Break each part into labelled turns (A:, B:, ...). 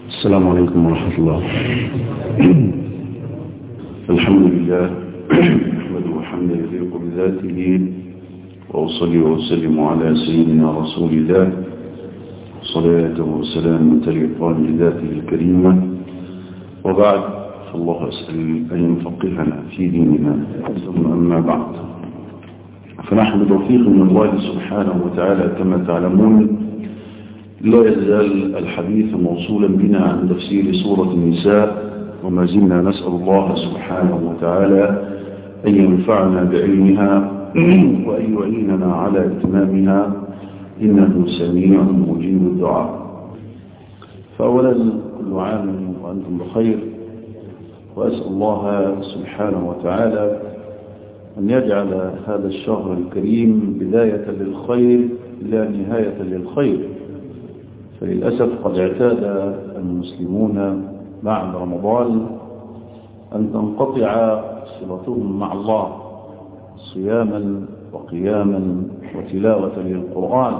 A: السلام عليكم ورحمة الله الحمد لله نحمده حمدا يليق بذاته وأصلي وأسلم على سيدنا رسول الله صلاة وسلام تليقان بذاته الكريمة وبعد فالله أسأل أن يفقهنا في ديننا ثم أما بعد فنحن توفيق من الله سبحانه وتعالى كما تعلمون لا يزال الحديث موصولا بنا عن تفسير سورة النساء وما زلنا نسأل الله سبحانه وتعالى أن ينفعنا بعلمها وأن يعيننا على إتمامها إنه سميع مجيب الدعاء فأولا كل عام وأنتم بخير وأسأل الله سبحانه وتعالى أن يجعل هذا الشهر الكريم بداية للخير لا نهاية للخير فللأسف قد اعتاد المسلمون بعد رمضان أن تنقطع صلتهم مع الله صياما وقياما وتلاوة للقرآن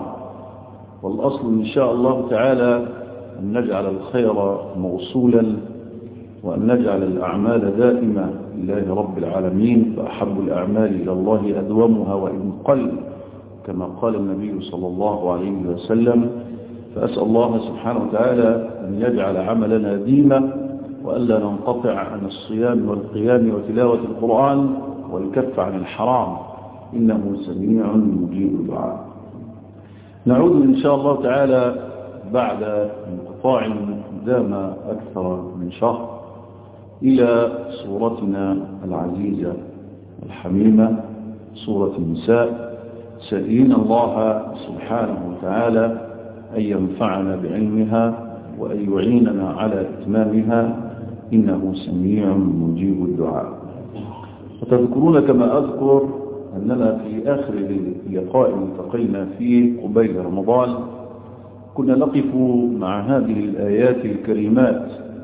A: والأصل إن شاء الله تعالى أن نجعل الخير موصولا وأن نجعل الأعمال دائمة لله رب العالمين فأحب الأعمال إلى الله أدومها وإن قل كما قال النبي صلى الله عليه وسلم فأسأل الله سبحانه وتعالى أن يجعل عملنا ديما وألا ننقطع عن الصيام والقيام وتلاوة القرآن والكف عن الحرام إنه سميع مجيب الدعاء نعود إن شاء الله تعالى بعد انقطاع دام أكثر من شهر إلى صورتنا العزيزة الحميمة صورة النساء سائلين الله سبحانه وتعالى أن ينفعنا بعلمها وأن يعيننا على إتمامها إنه سميع مجيب الدعاء وتذكرون كما أذكر أننا في آخر لقاء التقينا فيه قبيل رمضان كنا نقف مع هذه الآيات الكريمات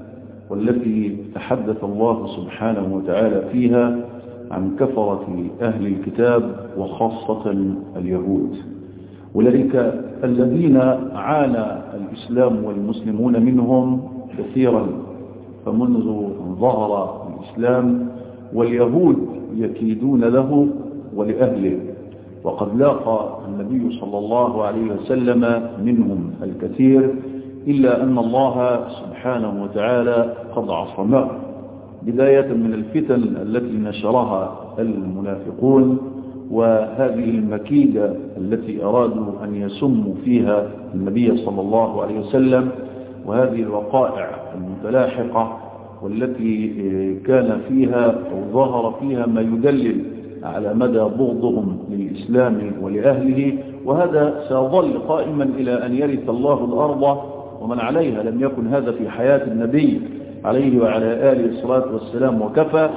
A: والتي تحدث الله سبحانه وتعالى فيها عن كفرة أهل الكتاب وخاصة اليهود أولئك الذين عانى الإسلام والمسلمون منهم كثيرا فمنذ ظهر الإسلام واليهود يكيدون له ولأهله وقد لاقى النبي صلى الله عليه وسلم منهم الكثير إلا أن الله سبحانه وتعالى قد عصمه بداية من الفتن التي نشرها المنافقون وهذه المكيدة التي أرادوا أن يسموا فيها النبي صلى الله عليه وسلم وهذه الوقائع المتلاحقة والتي كان فيها أو ظهر فيها ما يدلل على مدى بغضهم للإسلام ولأهله وهذا سيظل قائما إلى أن يرث الله الأرض ومن عليها لم يكن هذا في حياة النبي عليه وعلى آله الصلاة والسلام وكفى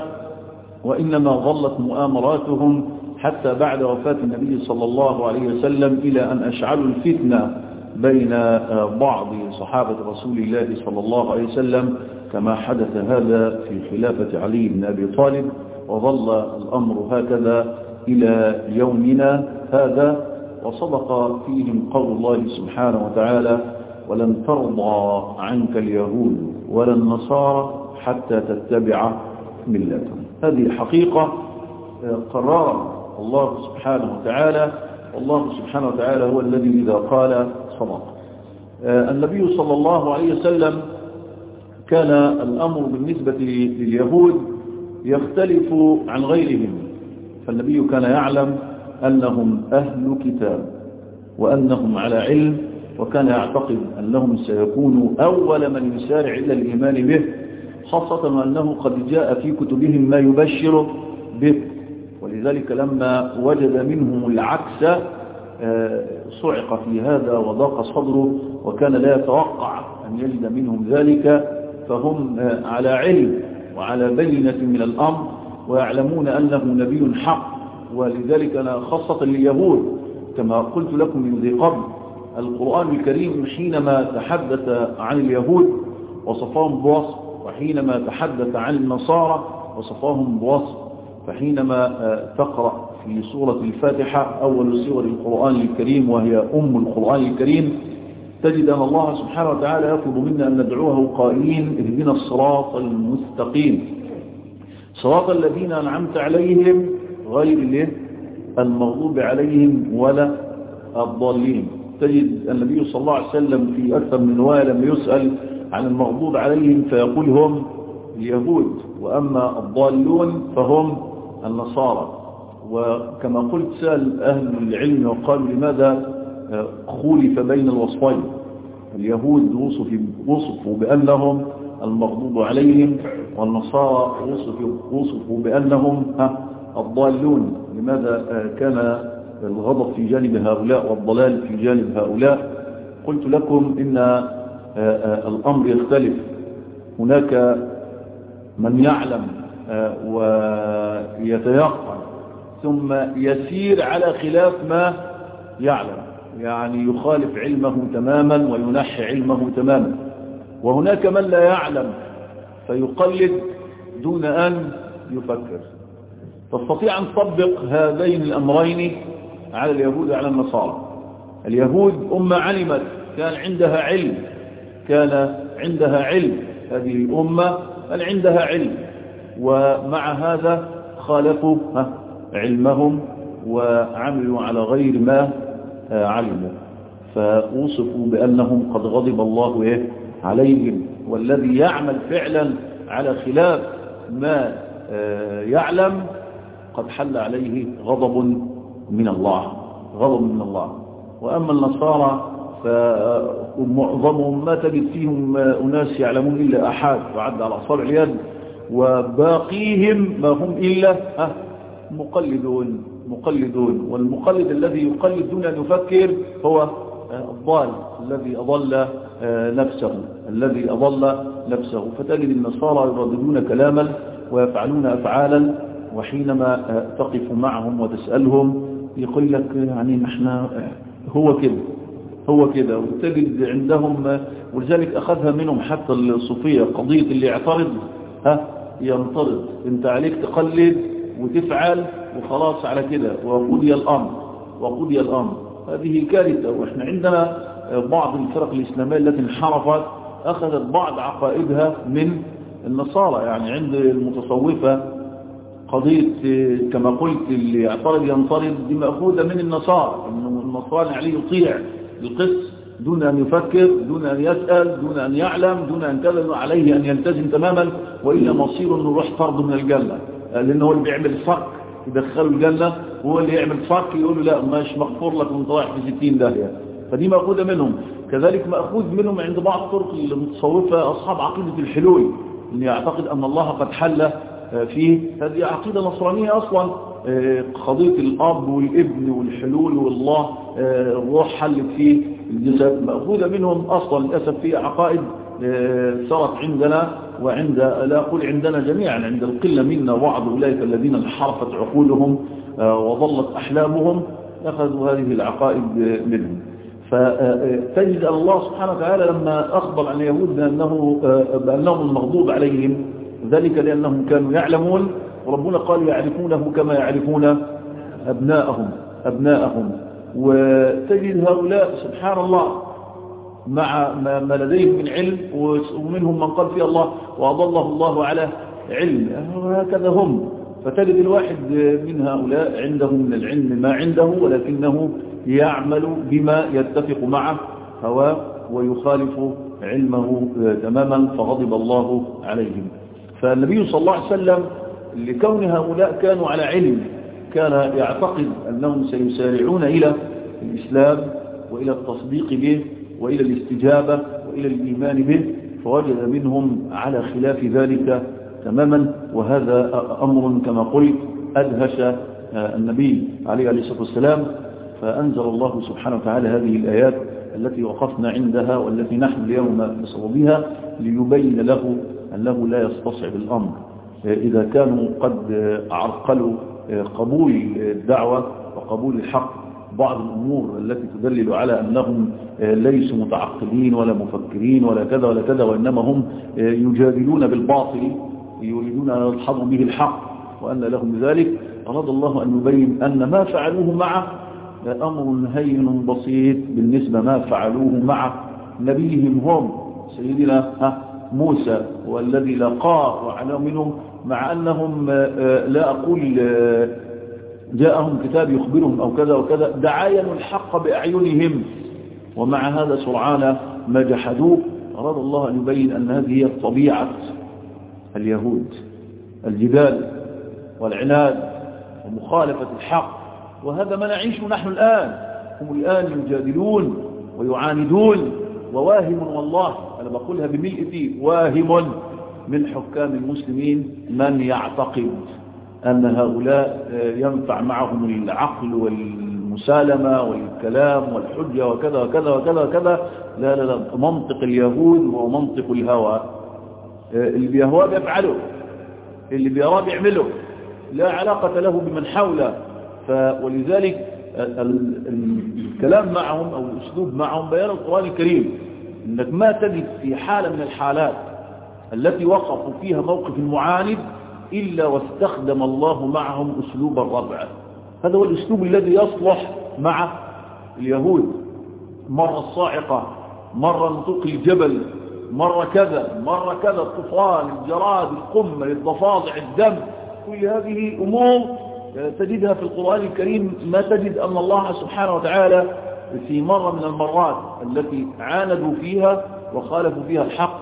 A: وإنما ظلت مؤامراتهم حتى بعد وفاة النبي صلى الله عليه وسلم إلى أن أشعلوا الفتنة بين بعض صحابة رسول الله صلى الله عليه وسلم كما حدث هذا في خلافة علي بن أبي طالب وظل الأمر هكذا إلى يومنا هذا وصدق فيهم قول الله سبحانه وتعالى ولن ترضى عنك اليهود ولا النصارى حتى تتبع ملتهم هذه حقيقة قررها الله سبحانه وتعالى والله سبحانه وتعالى هو الذي إذا قال صدق النبي صلى الله عليه وسلم كان الأمر بالنسبة لليهود يختلف عن غيرهم فالنبي كان يعلم أنهم أهل كتاب وأنهم على علم وكان يعتقد أنهم سيكونوا أول من يسارع إلى الإيمان به خاصة أنه قد جاء في كتبهم ما يبشر به ولذلك لما وجد منهم العكس صعق في هذا وضاق صدره وكان لا يتوقع أن يجد منهم ذلك فهم على علم وعلى بينة من الأمر ويعلمون أنه نبي حق ولذلك أنا خاصة لليهود كما قلت لكم من ذي قبل القرآن الكريم حينما تحدث عن اليهود وصفهم بوصف وحينما تحدث عن النصارى وصفهم بوصف فحينما تقرأ في سورة الفاتحة أول سور القرآن الكريم وهي أم القرآن الكريم
B: تجد أن الله سبحانه وتعالى يطلب منا أن ندعوه قائلين اهدنا الصراط المستقيم صراط الذين أنعمت عليهم غير المغضوب عليهم ولا الضالين تجد النبي صلى الله عليه وسلم في أكثر من رواية لما يسأل عن المغضوب عليهم فيقول هم اليهود وأما الضالون فهم النصارى وكما قلت سأل أهل العلم وقالوا لماذا خولف بين الوصفين اليهود وصفوا بأنهم المغضوب عليهم والنصارى وصفوا بأنهم الضالون لماذا كان الغضب في جانب هؤلاء والضلال في جانب هؤلاء قلت لكم إن الأمر يختلف هناك من يعلم ويتيقن ثم يسير على خلاف ما يعلم يعني يخالف علمه تماما وينحي علمه تماما وهناك من لا يعلم فيقلد دون أن يفكر تستطيع أن تطبق هذين الأمرين على اليهود وعلى النصارى اليهود أمة علمت كان عندها علم كان عندها علم هذه الأمة كان عندها علم ومع هذا خالفوا علمهم وعملوا على غير ما علموا فوصفوا بأنهم قد غضب الله عليهم والذي يعمل فعلا على خلاف ما يعلم قد حل عليه غضب من الله غضب من الله وأما النصارى فمعظمهم ما تجد فيهم أناس يعلمون إلا أحد وعد على أصابع اليد وباقيهم ما هم إلا مقلدون مقلدون والمقلد الذي يقلد دون أن يفكر هو الضال الذي أضل نفسه الذي أضل نفسه فتجد النصارى يرددون كلاما ويفعلون أفعالا وحينما تقف معهم وتسألهم يقول لك يعني نحن هو كده هو كده وتجد عندهم ولذلك أخذها منهم حتى الصوفية قضية اللي يعترض ها ينطرد انت عليك تقلد وتفعل وخلاص على كده وقضي الأمر وقضي الأمر هذه كارثة وإحنا عندنا بعض الفرق الإسلامية التي انحرفت أخذت بعض عقائدها من النصارى يعني عند المتصوفة قضية كما قلت اللي يعترض ينطرد دي مأخوذة من النصارى إنه النصارى عليه يطيع القس دون أن يفكر دون أن يسأل دون أن يعلم دون أن كذا عليه أن يلتزم تماما وإلا مصيره أنه يروح طرد من الجنة لأنه هو اللي بيعمل صك يدخله الجنة وهو اللي يعمل صك يقول له لا مش مغفور لك وانت رايح في 60 داهية فدي مأخوذة منهم كذلك مأخوذ منهم عند بعض الطرق المتصوفة أصحاب عقيدة الحلول أن يعتقد أن الله قد حل فيه هذه عقيدة نصرانية أصلا قضية الأب والابن والحلول والله الروح حلت فيه الجسد مأخوذة منهم أصلا للأسف في عقائد صارت عندنا وعند لا أقول عندنا جميعا عند القلة منا بعض أولئك الذين انحرفت عقولهم وظلت أحلامهم أخذوا هذه العقائد منهم فتجد أن الله سبحانه وتعالى لما أخبر عن اليهود بأنه بأنهم المغضوب عليهم ذلك لأنهم كانوا يعلمون وربنا قال يعرفونه كما يعرفون أبناءهم أبناءهم وتجد هؤلاء سبحان الله مع ما لديهم من علم ومنهم من قال فيه الله وأضله الله على علم وهكذا هم فتجد الواحد من هؤلاء عنده من العلم ما عنده ولكنه يعمل بما يتفق مع هواه ويخالف علمه تماما فغضب الله عليهم فالنبي صلى الله عليه وسلم لكون هؤلاء كانوا على علم كان يعتقد أنهم سيسارعون إلى الإسلام وإلى التصديق به وإلى الاستجابة وإلى الإيمان به فوجد منهم على خلاف ذلك تماما وهذا أمر كما قلت أدهش النبي عليه الصلاة والسلام فأنزل الله سبحانه وتعالى هذه الآيات التي وقفنا عندها والتي نحن اليوم بصوبها ليبين له أنه لا يستصعب الأمر إذا كانوا قد عرقلوا قبول الدعوة وقبول الحق بعض الأمور التي تدلل على أنهم ليسوا متعقلين ولا مفكرين ولا كذا ولا كذا وإنما هم يجادلون بالباطل يريدون أن يضحضوا به الحق وأن لهم ذلك أراد الله أن يبين أن ما فعلوه معه أمر هين بسيط بالنسبة ما فعلوه مع نبيهم هم سيدنا ها موسى والذي لقاه وعلى منهم مع أنهم لا أقول جاءهم كتاب يخبرهم أو كذا وكذا دعاينوا الحق بأعينهم ومع هذا سرعان ما جحدوه أراد الله أن يبين أن هذه هي طبيعة اليهود الجدال والعناد ومخالفة الحق وهذا ما نعيشه نحن الآن هم الآن يجادلون ويعاندون وواهم والله أنا بقولها بملء فيه واهم من حكام المسلمين من يعتقد أن هؤلاء ينفع معهم العقل والمسالمة والكلام والحجة وكذا وكذا وكذا وكذا لا لا لا منطق اليهود هو منطق الهوى اللي بيهواه بيفعله اللي بيراه بيعمله لا علاقة له بمن حوله ولذلك الكلام معهم أو الأسلوب معهم بيان القرآن الكريم انك ما تجد في حالة من الحالات التي وقفوا فيها موقف المعاند إلا واستخدم الله معهم أسلوب الربع هذا هو الأسلوب الذي يصلح مع اليهود مرة الصاعقة مرة نطوق الجبل مرة كذا مرة كذا الطوفان الجراد القمل الضفادع الدم كل هذه أمور تجدها في القرآن الكريم ما تجد أن الله سبحانه وتعالى في مرة من المرات التي عاندوا فيها وخالفوا فيها الحق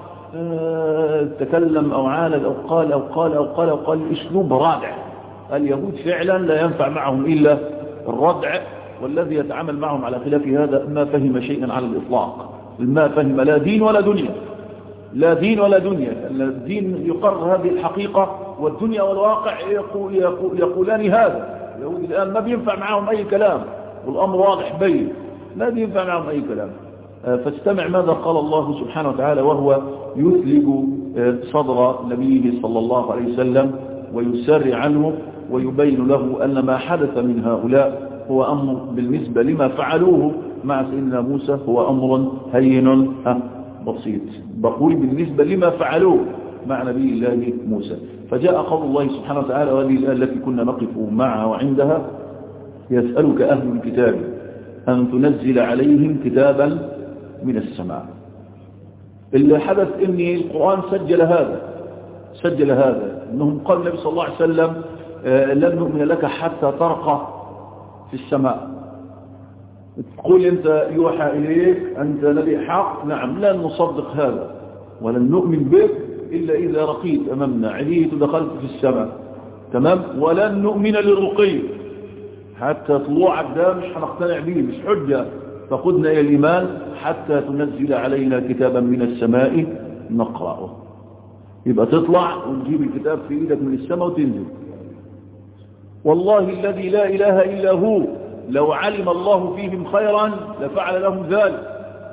B: تكلم أو عاند أو قال أو قال أو قال أو قال أسلوب رادع اليهود فعلا لا ينفع معهم إلا الردع والذي يتعامل معهم على خلاف هذا ما فهم شيئا على الإطلاق ما فهم لا دين ولا دنيا لا دين ولا دنيا الدين يقرر هذه الحقيقة والدنيا والواقع يقول يقول يقولان هذا اليهود الآن ما بينفع معهم أي كلام والأمر واضح بين ما بينفع معهم أي كلام فاستمع ماذا قال الله سبحانه وتعالى وهو يثلج صدر نبيه صلى الله عليه وسلم ويسر عنه ويبين له أن ما حدث من هؤلاء هو أمر بالنسبة لما فعلوه مع سيدنا موسى هو أمر هين بسيط بقول بالنسبة لما فعلوه مع نبي الله موسى فجاء قول الله سبحانه وتعالى وهذه الآية التي كنا نقف معها وعندها يسألك أهل الكتاب أن تنزل عليهم كتابا من السماء اللي حدث ان القرآن سجل هذا سجل هذا انهم قال النبي صلى الله عليه وسلم لن نؤمن لك حتى ترقى في السماء تقول انت يوحى اليك انت نبي حق نعم لن نصدق هذا ولن نؤمن بك الا اذا رقيت امامنا عليت ودخلت في السماء تمام ولن نؤمن للرقي حتى طلوعك ده مش هنقتنع به مش حجة فقدنا إلى الإيمان حتى تنزل علينا كتابا من السماء نقرأه يبقى تطلع ونجيب الكتاب في إيدك من السماء وتنزل والله الذي لا إله إلا هو لو علم الله فيهم خيرا لفعل لهم ذلك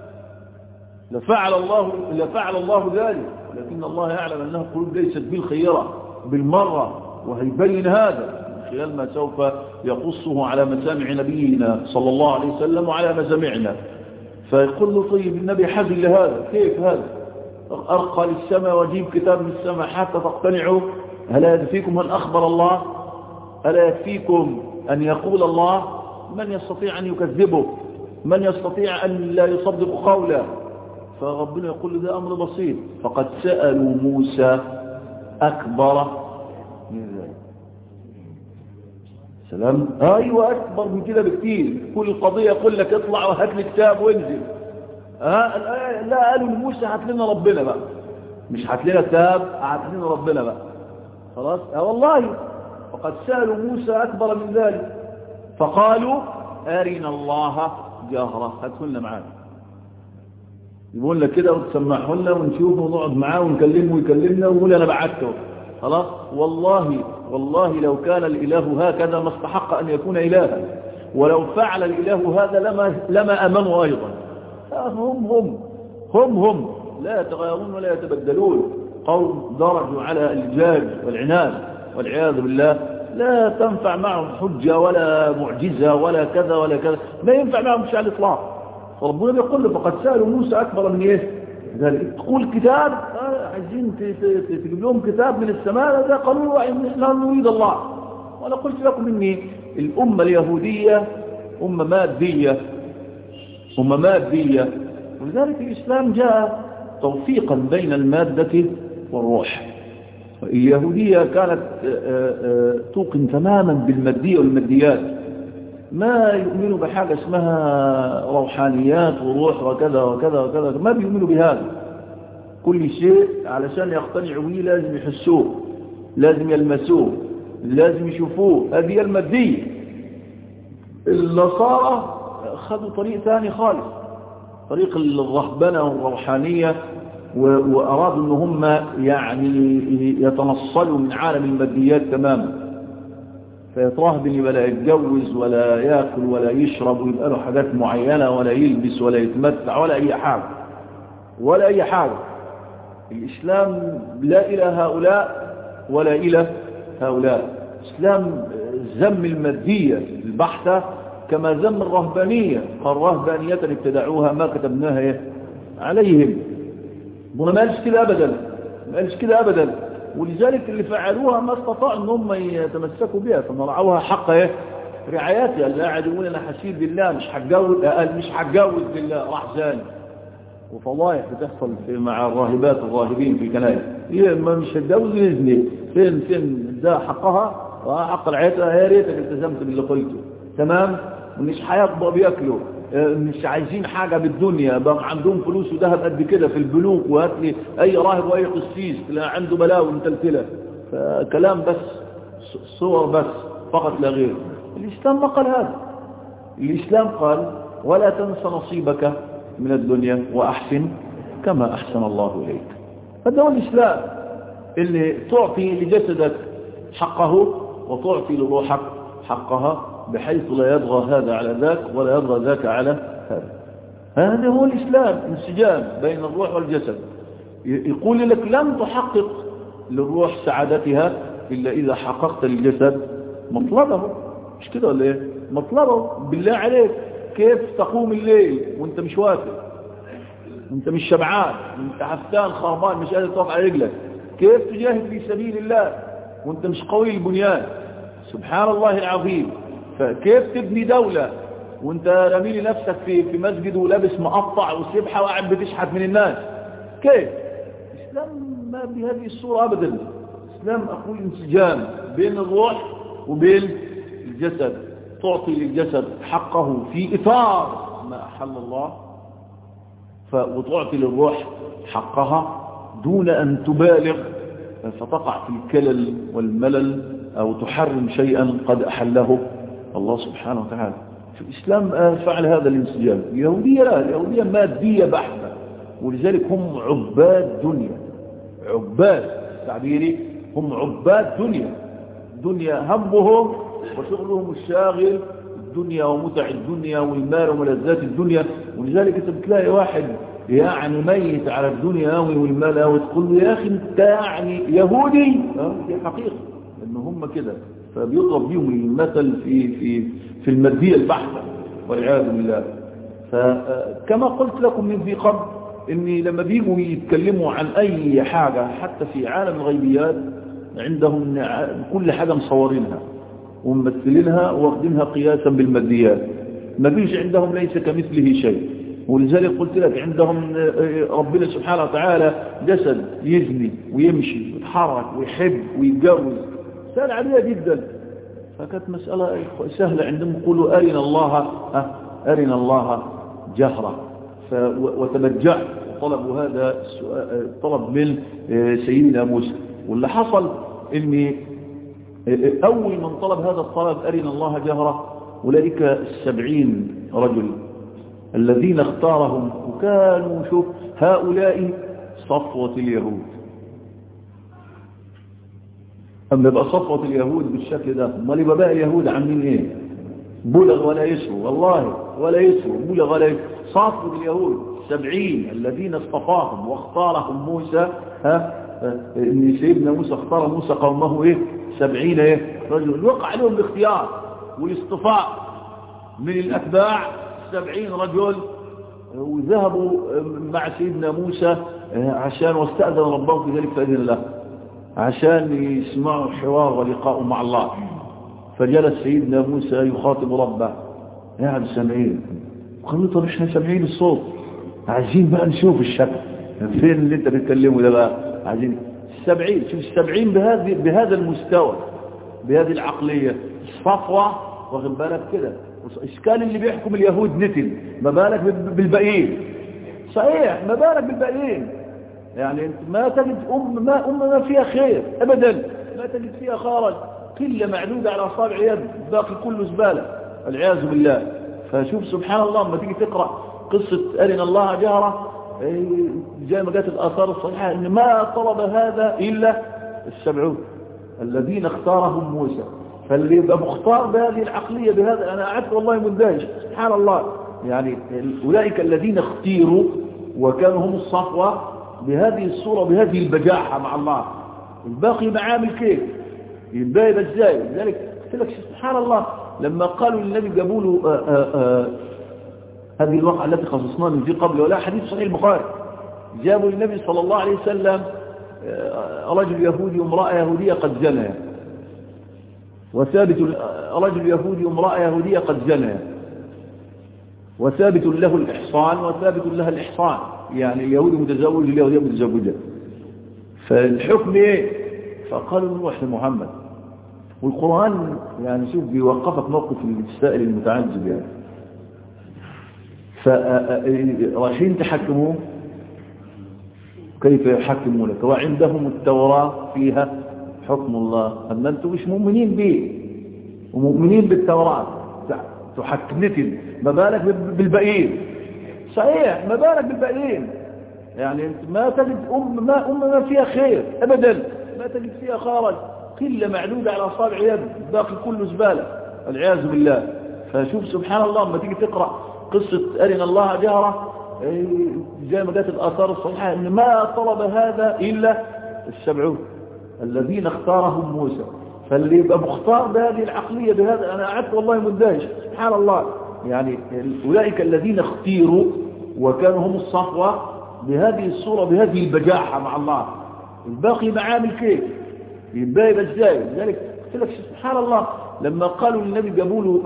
B: لفعل الله, لفعل الله ذلك ولكن الله يعلم أنها قلوب ليست بالخيرة بالمرة وهيبين هذا خلال ما سوف يقصه على مسامع نبينا صلى الله عليه وسلم وعلى مسامعنا فيقول له طيب النبي حزن لهذا كيف هذا أرقى للسماء وجيب كتاب من السماء حتى تقتنعوا ألا يكفيكم من أخبر الله ألا يكفيكم أن يقول الله من يستطيع أن يكذبه من يستطيع أن لا يصدق قوله فربنا يقول ده أمر بسيط فقد سألوا موسى أكبر من ذلك سلام ايوه اكبر من كده بكتير كل قضيه يقول لك اطلع وهات لي كتاب وانزل ها آه لا قالوا لموسى هات لنا ربنا بقى مش هات لنا كتاب هات لنا ربنا بقى خلاص اه والله وقد سالوا موسى اكبر من ذلك فقالوا ارنا الله جهره هاته لنا معانا يقول لك كده وتسمعه لنا ونشوفه ونقعد معاه ونكلمه ويكلمنا ونقول انا بعته خلاص والله والله لو كان الإله هكذا ما استحق أن يكون إلها ولو فعل الإله هذا لما, لما أمنوا أيضا هم هم هم هم لا يتغيرون ولا يتبدلون قوم درجوا على الجاج والعناد والعياذ بالله لا تنفع معهم حجة ولا معجزة ولا كذا ولا كذا ما ينفع معهم شيء على الإطلاق فربنا بيقول له فقد سألوا موسى أكبر من إيه ذلك تقول كتاب آه عايزين تجيب لهم كتاب من السماء ده قالوا لا نريد الله وانا قلت لكم اني الامه اليهوديه امه ماديه امه ماديه ولذلك الإسلام جاء توفيقا بين المادة والروح اليهودية كانت توقن تماما بالمادية والماديات ما يؤمنوا بحاجة اسمها روحانيات وروح وكذا وكذا وكذا ما بيؤمنوا بهذا كل شيء علشان يقتنعوا به لازم يحسوه لازم يلمسوه لازم يشوفوه هذه المادية النصارى خدوا طريق ثاني خالص طريق الرهبنة والروحانية وأرادوا أن هم يعني يتنصلوا من عالم الماديات تماما فيترهبن ولا يتجوز ولا يأكل ولا يشرب ويبقى له حاجات معينة ولا يلبس ولا يتمتع ولا أي حاجة ولا أي حاجة الإسلام لا إلى هؤلاء ولا إلى هؤلاء الإسلام ذم المادية البحثة كما ذم الرهبانية الرهبانية ابتدعوها ما كتبناها عليهم هنا ما قالش كده أبدا ما قالش كده أبدا ولذلك اللي فعلوها ما استطاعوا ان هم يتمسكوا بها فمرعوها حق ايه رعايتها اللي قاعد يقول انا حسيب بالله مش هتجوز قال مش هتجوز بالله راح زاني وفضايح بتحصل في مع الراهبات الراهبين في الكنائس هي ما مش هتجوز يزني فين فين ده حقها وحق رعايتها يا ريتك التزمت باللي قلته تمام مش هيطبق بياكلوا مش عايزين حاجة بالدنيا بقى عندهم فلوس وذهب قد كده في البنوك وهات لي اي راهب واي قسيس لا عنده بلاوي متلتلة فكلام بس صور بس فقط لا غير الاسلام ما قال هذا الاسلام قال ولا تنس نصيبك من الدنيا واحسن كما احسن الله اليك هذا هو الاسلام اللي تعطي لجسدك حقه وتعطي لروحك حقها بحيث لا يطغى هذا على ذاك ولا يطغى ذاك على هذا هذا هو الإسلام انسجام بين الروح والجسد يقول لك لن تحقق للروح سعادتها إلا إذا حققت للجسد مطلبه مش كده ولا ايه مطلبه بالله عليك كيف تقوم الليل وانت مش واكل انت مش شبعان انت حفتان خربان مش قادر تقف على رجلك كيف تجاهد في سبيل الله وانت مش قوي البنيان سبحان الله العظيم فكيف تبني دولة وانت رميلي نفسك في في مسجد ولابس مقطع وسبحة وقاعد بتشحت من الناس كيف الإسلام ما بهذه الصورة أبدا الإسلام أقول انسجام بين الروح وبين الجسد تعطي للجسد حقه في إطار ما أحل الله وتعطي للروح حقها دون أن تبالغ فتقع في الكلل والملل أو تحرم شيئا قد أحله الله سبحانه وتعالى في الإسلام فعل هذا الانسجام اليهودية لا اليهودية مادية بحتة ولذلك هم عباد دنيا عباد تعبيري هم عباد دنيا دنيا همهم وشغلهم الشاغل الدنيا ومتع الدنيا والمال وملذات الدنيا ولذلك انت بتلاقي واحد يعني ميت على الدنيا قوي والمال قوي تقول له يا اخي انت يعني يهودي اه دي حقيقه ان هم كده فبيضرب بيهم المثل في في في الماديه البحته والعياذ بالله فكما قلت لكم من ذي قبل اني لما بيجوا يتكلموا عن اي حاجه حتى في عالم الغيبيات عندهم كل حاجه مصورينها وممثلينها واخدينها قياسا بالماديات ما فيش عندهم ليس كمثله شيء ولذلك قلت لك عندهم ربنا سبحانه وتعالى جسد يزني ويمشي ويتحرك ويحب ويتجوز مسألة عادية جدا فكانت مسألة سهلة عندهم يقولوا أرنا الله أرنا الله جهرة وتبجع وطلبوا هذا طلب من سيدنا موسى واللي حصل ان أول من طلب هذا الطلب أرنا الله جهرة أولئك السبعين رجل الذين اختارهم وكانوا شوف هؤلاء صفوة اليهود أما يبقى صفوة اليهود بالشكل ده امال يبقى بقى اليهود عاملين ايه بلغ ولا يسروا والله ولا يسروا بلغ ولا يسروا صفوة اليهود سبعين الذين اصطفاهم واختارهم موسى ها ان سيدنا موسى اختار موسى قومه ايه سبعين ايه رجل وقع عليهم الاختيار والاصطفاء من الاتباع سبعين رجل وذهبوا مع سيدنا موسى عشان واستأذن ربهم في ذلك فأذن له عشان يسمعوا حوار ولقاء مع الله فجلس سيدنا موسى يخاطب ربه يا عم سامعين قالوا طب احنا سامعين الصوت عايزين بقى نشوف الشكل فين اللي انت بتكلمه ده بقى عايزين السبعين شوف السبعين بهذه بهذا المستوى بهذه العقلية صفوة واخد بالك كده اشكال اللي بيحكم اليهود نتن ما بالك بالباقيين صحيح ما بالك بالباقيين يعني ما تجد أم ما, أم ما فيها خير أبدا ما تجد فيها خارج قلة معدودة على أصابع يد باقي كله زبالة والعياذ بالله فشوف سبحان الله لما تيجي تقرأ قصة أرنا الله جهرة زي ما جاءت الآثار الصحيحة إن ما طلب هذا إلا السبعون الذين اختارهم موسى فاللي يبقى مختار بهذه العقلية بهذا أنا أعدت والله مندهش سبحان الله يعني أولئك الذين اختيروا وكانوا هم الصفوة بهذه الصورة بهذه البجاحة مع الله الباقي معامل كيف يبقى يبقى ازاي لذلك قلت لك سبحان الله لما قالوا للنبي جابوا له هذه الواقعة التي خصصناها من ذي قبل ولا حديث صحيح البخاري جابوا للنبي صلى الله عليه وسلم رجل يهودي وامرأة يهودية قد زنيا وثابت رجل يهودي وامرأة يهودية قد زنيا وثابت له الإحصان وثابت لها الإحصان يعني اليهودي متزوج واليهودية متزوجة فالحكم ايه فقالوا نروح لمحمد والقرآن يعني شوف بيوقفك موقف السائل المتعجب يعني فرايحين تحكموه كيف يحكمونك وعندهم التوراة فيها حكم الله أما أنتم مش مؤمنين به ومؤمنين بالتوراة تحكمتن ما بالك بالباقيين صحيح ما بالك بالباقيين يعني ما تجد أم ما, أم ما فيها خير أبدا ما تجد فيها خارج قلة معدودة على أصابع يد باقي كله زبالة والعياذ بالله فشوف سبحان الله لما تيجي تقرأ قصة أرنا الله جهرة زي ما جاءت الآثار الصحيحة إن ما طلب هذا إلا السبعون الذين اختارهم موسى فاللي يبقى مختار بهذه العقلية بهذا أنا أعدت والله مندهش سبحان الله يعني أولئك الذين اختيروا وكانوا هم الصفوة بهذه الصورة بهذه البجاحة مع الله الباقي معامل كيف يبقى يبقى ازاي لذلك قلت لك سبحان الله لما قالوا للنبي جابوا له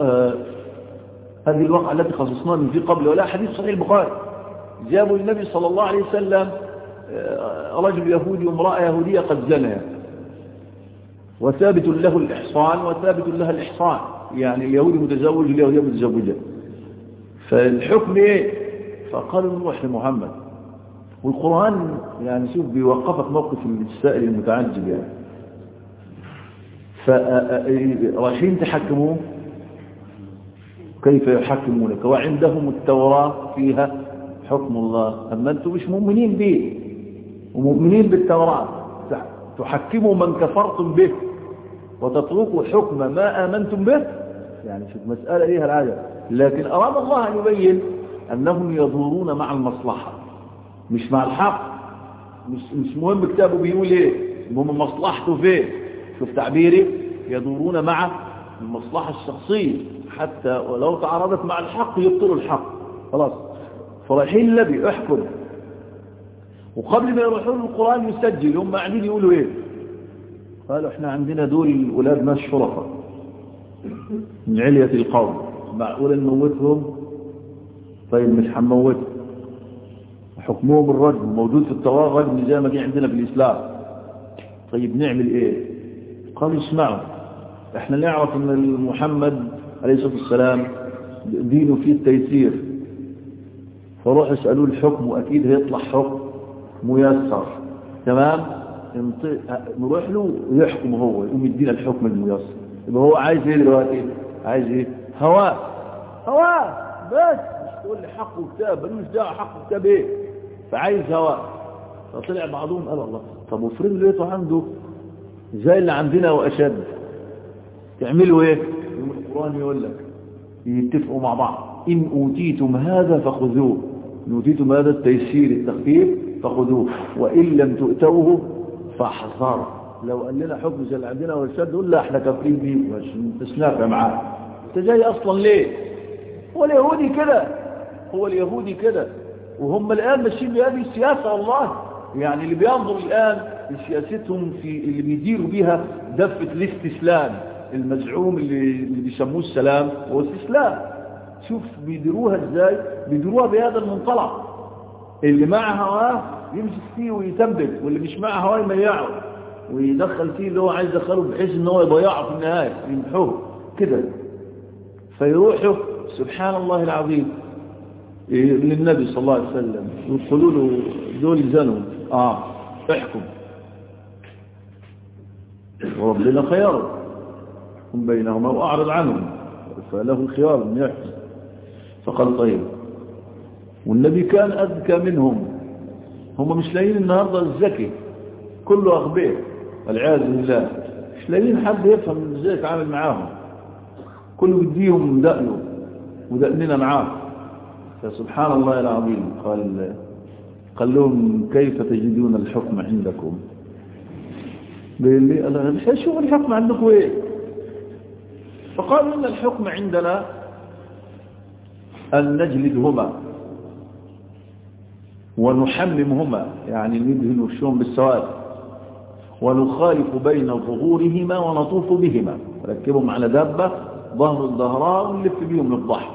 B: هذه الواقعة التي خصصناها من ذي قبل ولا حديث صحيح البخاري جابوا للنبي صلى الله عليه وسلم رجل يهودي وامرأة يهودية قد زنيا وثابت له الإحصان وثابت لها الإحصان يعني اليهودي متزوج واليهودية متزوجة فالحكم ايه فقالوا نروح لمحمد والقرآن يعني شوف بيوقفك موقف السائل المتعجب يعني فرايحين تحكموه كيف يحكمونك وعندهم التوراة فيها حكم الله أما أنتم مش مؤمنين به ومؤمنين بالتوراة تحكموا من كفرتم به وتتركوا حكم ما آمنتم به يعني شوف مسألة إيه العجب لكن أراد الله أن يبين أنهم يدورون مع المصلحة مش مع الحق مش, مش مهم كتابه بيقول إيه المهم مصلحته فين شوف تعبيري يدورون مع المصلحة الشخصية حتى ولو تعارضت مع الحق يبطلوا الحق خلاص فرايحين النبي احكم وقبل ما يروحون القرآن يسجل هم قاعدين يقولوا ايه قالوا احنا عندنا دول ولاد ناس شرفة من علية القوم معقول نموتهم طيب مش هنموتهم حكمهم الرجم موجود في التوراة رجم زي ما جه عندنا في الإسلام طيب نعمل ايه قالوا اسمعوا احنا نعرف ان محمد عليه الصلاة والسلام دينه فيه التيسير فروح اسألوه الحكم واكيد هيطلع حكم ميسر تمام نروح له ويحكم هو يقوم يدينا الحكم الميسر يبقى هو عايز ايه دلوقتي عايز ايه هواه هواه بس مش تقول لي حق وكتاب ملوش دعوه حق وكتاب ايه فعايز هواه فطلع بعضهم قال الله طب وافرض لقيته عنده زي اللي عندنا واشد تعملوا ايه القرآن يقول لك يتفقوا مع بعض إن أوتيتم هذا فخذوه إن أوتيتم هذا التيسير التخفيف فخذوه وإن لم تؤتوه فاحذروا لو قال لنا حكم زي اللي عندنا والشد نقول لا احنا كافرين بيه مش نافع معاه انت جاي اصلا ليه هو اليهودي كده هو اليهودي كده وهم الان ماشيين بهذه السياسه والله يعني اللي بينظر الان لسياستهم في اللي بيديروا بيها دفه الاستسلام المزعوم اللي, اللي بيسموه السلام هو استسلام شوف بيديروها ازاي بيدروها بهذا المنطلق اللي مع هواه يمسك فيه ويثبت واللي مش مع هواه يميعه ويدخل فيه اللي هو عايز يدخله بحيث ان هو يضيعه في النهاية يمحوه كده فيروحوا سبحان الله العظيم للنبي صلى الله عليه وسلم يقولوا له دول زنوا اه احكم وربنا خياره هم بينهما واعرض عنهم فله الخيار ان يحكم فقال طيب والنبي كان اذكى منهم هم مش لاقيين النهارده الذكي كله اغبياء والعياذ بالله مش لاقيين حد يفهم ازاي يتعامل معاهم كله بديهم دقنه ودقننا معاه فسبحان الله العظيم قال قال لهم كيف تجدون الحكم عندكم قال لي انا مش هشوف الحكم عندكم ايه فقالوا ان الحكم عندنا ان نجلدهما ونحممهما يعني ندهن وشهم بالسواد ونخالف بين ظهورهما ونطوف بهما نركبهم على دابة ظهر الظهراء ونلف بهم الضحى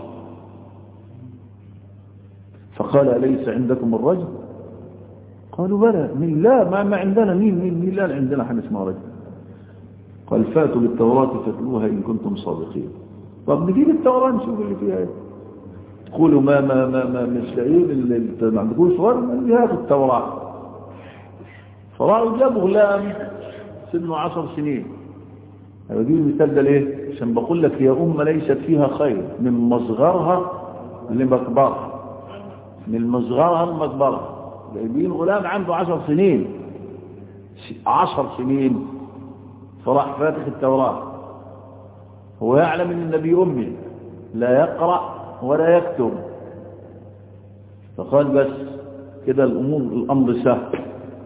B: فقال أليس عندكم الرجل قالوا بلى مين لا ما, ما عندنا مين مين مين لا عندنا حاجه اسمها رجل قال فاتوا بالتوراة فاتلوها إن كنتم صادقين طب نجيب التوراة نشوف اللي فيها ايه تقولوا ما ما ما ما مش لاقيين اللي ما عندكوش صور هاتوا التوراة فراحوا جابوا غلام سنه عشر سنين هجيب المثال ده ليه عشان بقول لك يا أمة ليست فيها خير من مصغرها لمكبرها من مصغرها لمكبرها جايبين غلام عنده عشر سنين عشر سنين فراح فاتح التوراة هو يعلم ان النبي أمي لا يقرأ ولا يكتب فقال بس كده الأمور الأمر سهل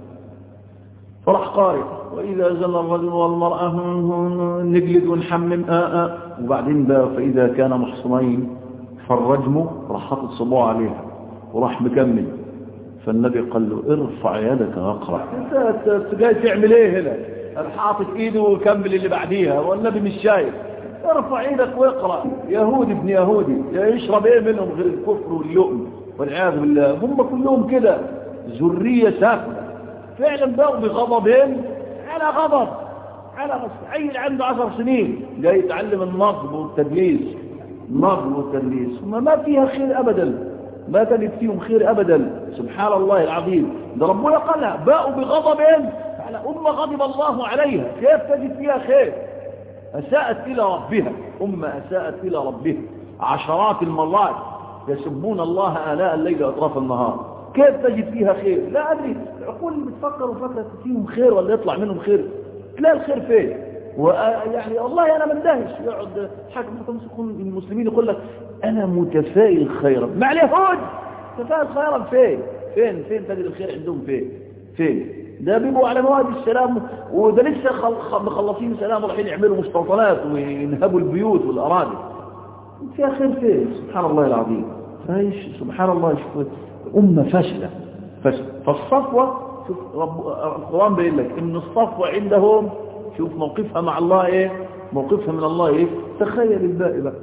B: فراح قارئ وإذا زل الرجل والمرأة نجلد ونحمم آآ آآ وبعدين بقى فإذا كان محصنين فالرجم راح حاطط صباعه عليها وراح مكمل فالنبي قال له ارفع يدك واقرا انت جاي تعمل ايه هنا انا حاطط ايده وكمل اللي بعديها والنبي مش شايف ارفع ايدك واقرا يهودي ابن يهودي يشرب ايه منهم غير الكفر واللؤم والعياذ بالله هم كلهم كده ذريه سافله فعلا بقوا بغضبهم على غضب على غضب عيل عنده عشر سنين جاي يتعلم النصب والتدليس النصب والتدليس ما, ما فيها خير ابدا ما تجد فيهم خير ابدا سبحان الله العظيم ده ربنا قالها باءوا بغضبهم على أمة غضب الله عليها كيف تجد فيها خير أساءت إلى ربها أمة أساءت إلى ربها عشرات المرات يسبون الله آلاء الليل وأطراف النهار كيف تجد فيها خير لا أدري العقول اللي بتفكر وفكرت فيهم خير ولا يطلع منهم خير تلاقي الخير فين ويعني والله أنا مندهش يقعد حاكم المسلمين يقول لك أنا متفائل خيرا مع اليهود متفائل خيرا فين فين فين تجد الخير عندهم فين فين ده بيبقوا على مواد السلام وده لسه مخلصين سلام رايحين يعملوا مستوطنات وينهبوا البيوت والأراضي فيها خير فين سبحان الله العظيم فايش سبحان الله شوف أمة فاشلة فاشلة فالصفوة شوف رب القرآن بيقول لك إن الصفوة عندهم شوف موقفها مع الله إيه موقفها من الله إيه تخيل الباقي بقى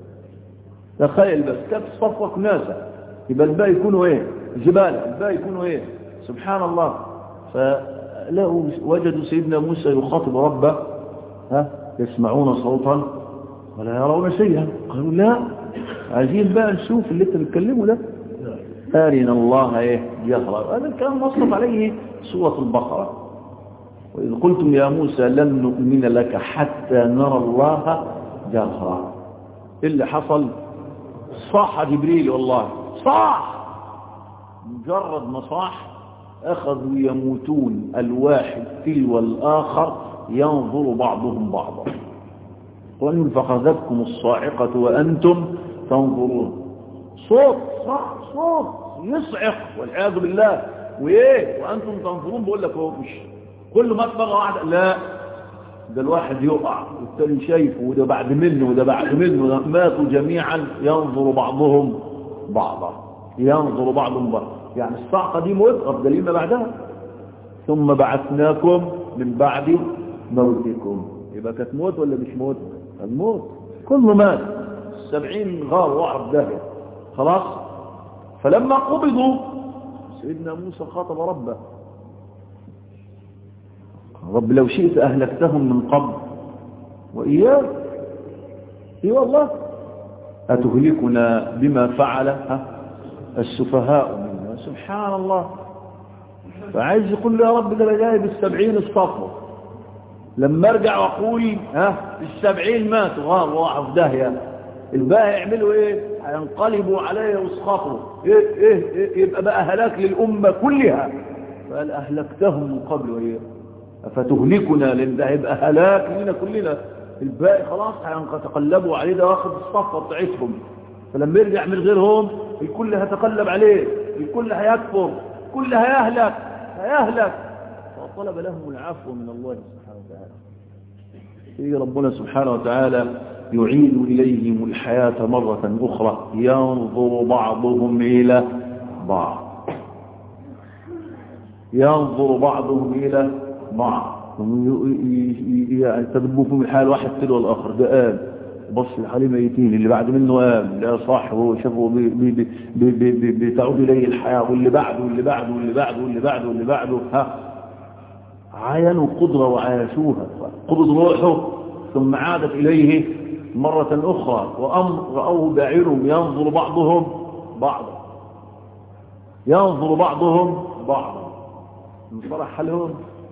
B: تخيل بس كانت الصفوة كناسة يبقى الباقي يكونوا إيه جبال الباقي يكونوا إيه سبحان الله فلقوا وجدوا سيدنا موسى يخاطب ربه ها يسمعون صوتا ولا يرون شيئا قالوا لا عايزين بقى نشوف اللي انت بتكلمه ده أرنا الله ايه يهرى هذا الكلام وصف عليه سورة البقرة وإذ قلتم يا موسى لن نؤمن لك حتى نرى الله جهرا اللي حصل صاح جبريل والله صاح مجرد ما صاح أخذوا يموتون الواحد تلو الآخر ينظر بعضهم بعضا وأن فخذتكم الصاعقة وأنتم تنظرون صوت صح صوت يصعق والعياذ بالله وإيه وأنتم تنظرون بقول لك هو مش كل ما تبغى واحد لا ده الواحد يقع والتاني شايفه وده بعد منه وده بعد منه ماتوا جميعا ينظر بعضهم بعضا ينظر بعضهم بعضا يعني الصعقة دي موت أفضلين ما بعدها ثم بعثناكم من بعد موتكم يبقى كانت موت ولا مش موت الموت كله مات السبعين غار وقع في داهية خلاص فلما قبضوا سيدنا موسى خاطب ربه رب لو شئت أهلكتهم من قبل وإياك إي والله أتهلكنا بما فعل السفهاء منا سبحان الله فعايز يقول له يا رب ده انا جايب السبعين الصفوة لما ارجع واقول ها السبعين ماتوا غار راحوا في داهية الباقي يعملوا ايه هينقلبوا علي واسخطوا إيه, إيه, ايه يبقى بقى هلاك للأمة كلها فقال أهلكتهم من قبل وإيه أفتهلكنا لأن ده هيبقى هلاك لنا كلنا الباقي خلاص هيتقلبوا عليه ده واخد الصفة بتاعتهم فلما يرجع من غيرهم الكل هيتقلب عليه الكل هيكفر الكل هيهلك هيهلك فطلب لهم العفو من الله سبحانه وتعالى في ربنا سبحانه وتعالى يعيد إليهم الحياة مرة أخرى ينظر بعضهم إلى بعض ينظر بعضهم إلى بعض يعني تدبوكم الحال واحد تلو الآخر ده قام بص لحالي ميتين اللي بعد منه قام لا صاحبه شافه بتعود إليه الحياة واللي بعده واللي بعده واللي بعده واللي بعده واللي بعده ها عاينوا قدرة وعايشوها قبض روحه ثم عادت إليه مرة أخرى وأمر رأوه بعينهم ينظر بعضهم بعضا ينظر بعضهم بعضا انصلح حالهم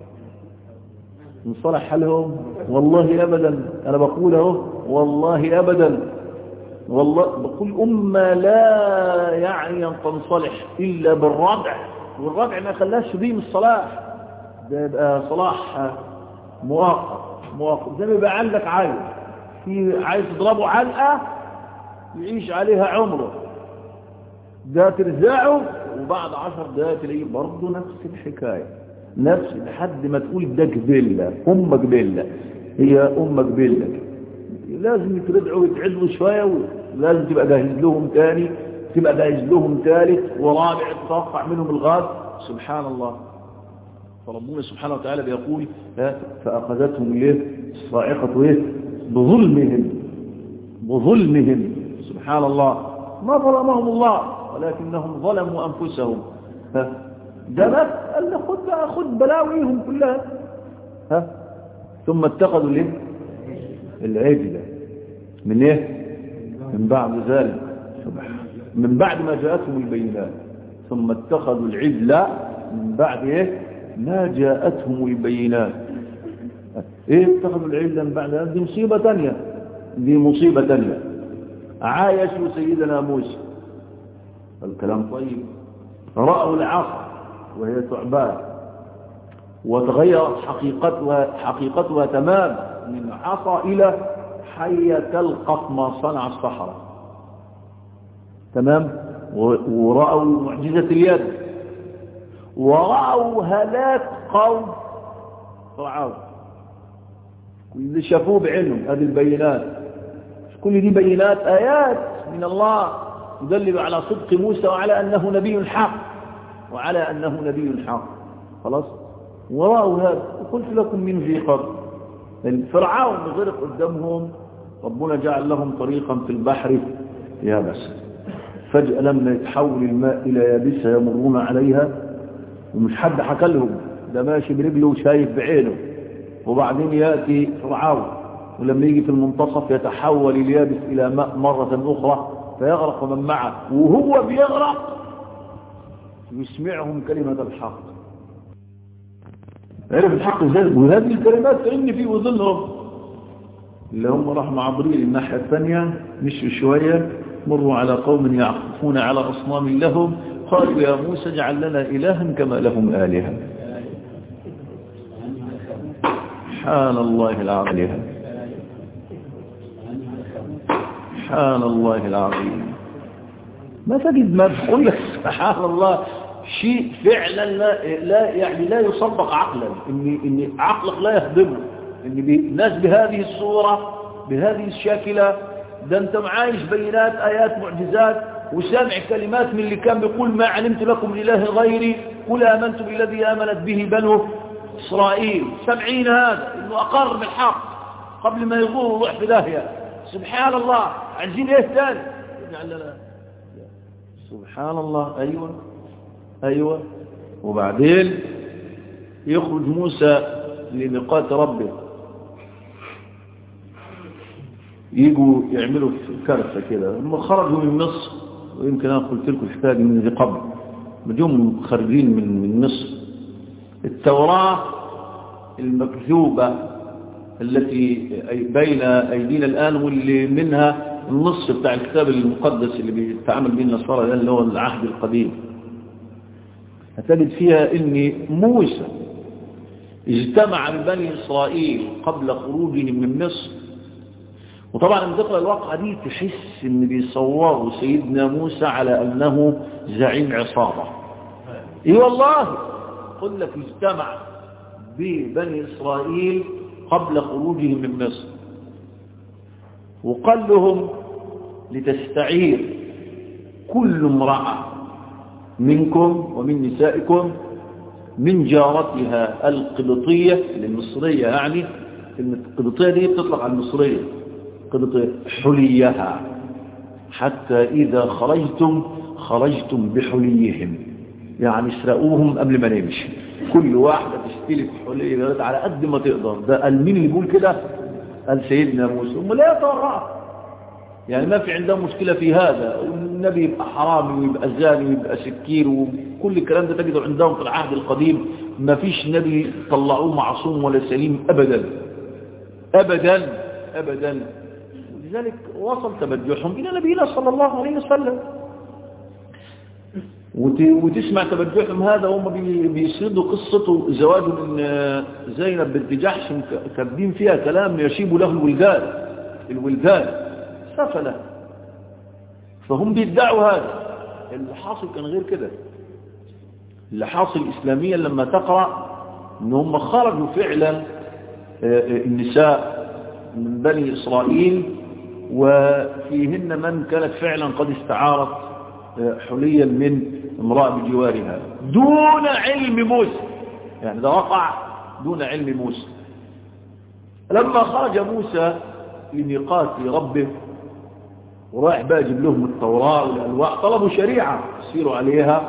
B: انصلح حالهم والله أبدا أنا بقول اهو والله أبدا والله بقول أمة لا يعني أن تنصلح إلا بالردع والردع ما خلاش بيه من الصلاح ده يبقى صلاح مؤقت مؤقت زي ما يبقى عندك عيل في عايز تضربه علقة يعيش عليها عمره ده ترزعه وبعد عشر دقائق تلاقيه برضه نفس الحكاية نفس لحد ما تقول ده جبلة أم جبلة هي أم جبلة لازم يتردعوا ويتعزوا شوية ولازم تبقى جاهز لهم تاني تبقى جاهز لهم ثالث ورابع تتوقع منهم الغاز سبحان الله فربنا سبحانه وتعالى بيقول فأخذتهم الايه الصاعقة ايه بظلمهم بظلمهم سبحان الله ما ظلمهم الله ولكنهم ظلموا أنفسهم ده بس قال له خد بقى خد بلاويهم كلها ها ثم اتخذوا الايه العجلة من ايه من بعد ذلك من بعد ما جاءتهم البينات ثم اتخذوا العجلة من بعد ايه ما جاءتهم البينات ايه اتخذوا العجلة من بعد ذلك دي مصيبة تانية دي مصيبة تانية عايشوا سيدنا موسى الكلام طيب رأوا العصا وهي ثعبان وتغيرت حقيقتها, حقيقتها تمام من عصا إلى حية تلقف ما صنع الصحراء تمام ورأوا معجزة اليد ورأوا هلاك قوم فرعون اللي شافوه بعينهم هذه البينات كل دي بينات آيات من الله تدلل على صدق موسى وعلى أنه نبي حق وعلى أنه نبي حق خلاص ورأوا هذا وقلت لكم من ذي قبل فرعون غرق قدامهم ربنا جعل لهم طريقا في البحر يابسا فجأة لما يتحول الماء إلى يابسة يمرون عليها ومش حد حكى لهم ده ماشي برجله وشايف بعينه وبعدين يأتي فرعون ولما يجي في المنتصف يتحول اليابس إلى ماء مرة أخرى فيغرق من معه وهو بيغرق يسمعهم كلمة الحق عرف الحق ازاي وهذه الكلمات كأن في وظلهم اللي هم راح مع عبريل الناحية الثانية مشوا شوية مروا على قوم يعقفون على أصنام لهم قالوا يا موسى اجعل لنا إلها كما لهم آلهة سبحان الله العظيم سبحان الله العظيم ما تجد ما تقول لك سبحان الله شيء فعلا لا, لا يعني لا يصدق عقلا ان ان عقلك لا يهضمه ان الناس بهذه الصوره بهذه الشاكله ده انت معايش بينات ايات معجزات وسامع كلمات من اللي كان بيقول ما علمت لكم من اله غيري قل امنت بالذي امنت به بنو اسرائيل سبعين هذا انه اقر بالحق قبل ما يغور ويروح في داهيه سبحان الله عايزين ايه ثاني يجعل لنا سبحان الله أيوة أيوة وبعدين يخرج موسى لميقات ربه يجوا يعملوا كارثة كده هم خرجوا من مصر ويمكن أنا قلت لكم الحكاية دي من ذي قبل بدهم خارجين من من مصر التوراة المكذوبة التي بين أيدينا الآن واللي منها النص بتاع الكتاب المقدس اللي بيتعامل به النصارى ده اللي هو العهد القديم هتجد فيها ان موسى اجتمع ببني إسرائيل قبل خروجهم من مصر وطبعا لما تقرأ الواقعة دي تحس ان بيصوروا سيدنا موسى على أنه زعيم عصابة اي والله قل لك اجتمع ببني إسرائيل قبل خروجهم من مصر وقال لهم لتستعير كل امرأة منكم ومن نسائكم من جارتها القبطية المصرية يعني القبطية دي بتطلق على المصرية قبطية حليها حتى إذا خرجتم خرجتم بحليهم يعني اسرقوهم قبل ما نمشي كل واحدة تشتري حلية على قد ما تقدر ده قال مين اللي يقول كده قال سيدنا موسى هم لا يتورعوا يعني ما في عندهم مشكلة في هذا النبي يبقى حرامي ويبقى زاني ويبقى سكير وكل الكلام ده تجده عندهم في العهد القديم ما فيش نبي طلعوه معصوم ولا سليم أبدا أبدا أبدا ولذلك وصل تبجحهم إلى نبينا صلى الله عليه وسلم وتسمع تبجحهم هذا هم بيسردوا قصته زواج من زينب بنت جحش كاتبين فيها كلام يشيب له الولدان الولدان سفلة فهم بيدعوا هذا اللي حاصل كان غير كده اللي حاصل إسلاميا لما تقرأ ان هم خرجوا فعلا النساء من بني إسرائيل وفيهن من كانت فعلا قد استعارت حليا من امرأة بجوارها دون علم موسى يعني ده وقع دون علم موسى لما خرج موسى لميقات ربه ورايح بقى يجيب لهم التوراة والألواح طلبوا شريعة يسيروا عليها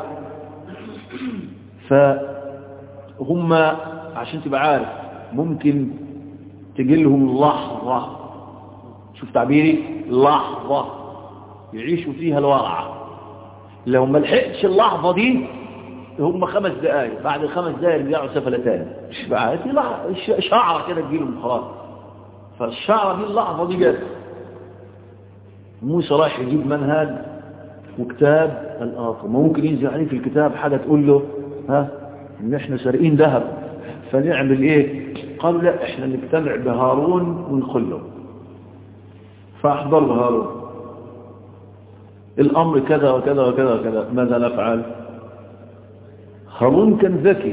B: فهم عشان تبقى عارف ممكن تجي لهم لحظة شوف تعبيري لحظة يعيشوا فيها الورع لو ما لحقتش اللحظة دي هم خمس دقايق بعد خمس دقايق يرجعوا سفلتان شعرة كده تجيلهم خلاص فالشعرة دي اللحظة دي جت موسى رايح يجيب منهج وكتاب الآخر ممكن ينزل عليه في الكتاب حاجة تقول له ها ان احنا سارقين ذهب فنعمل ايه قالوا لا احنا نجتمع بهارون ونقول له فاحضر له هارون الامر كذا وكذا وكذا وكذا ماذا نفعل هارون كان ذكي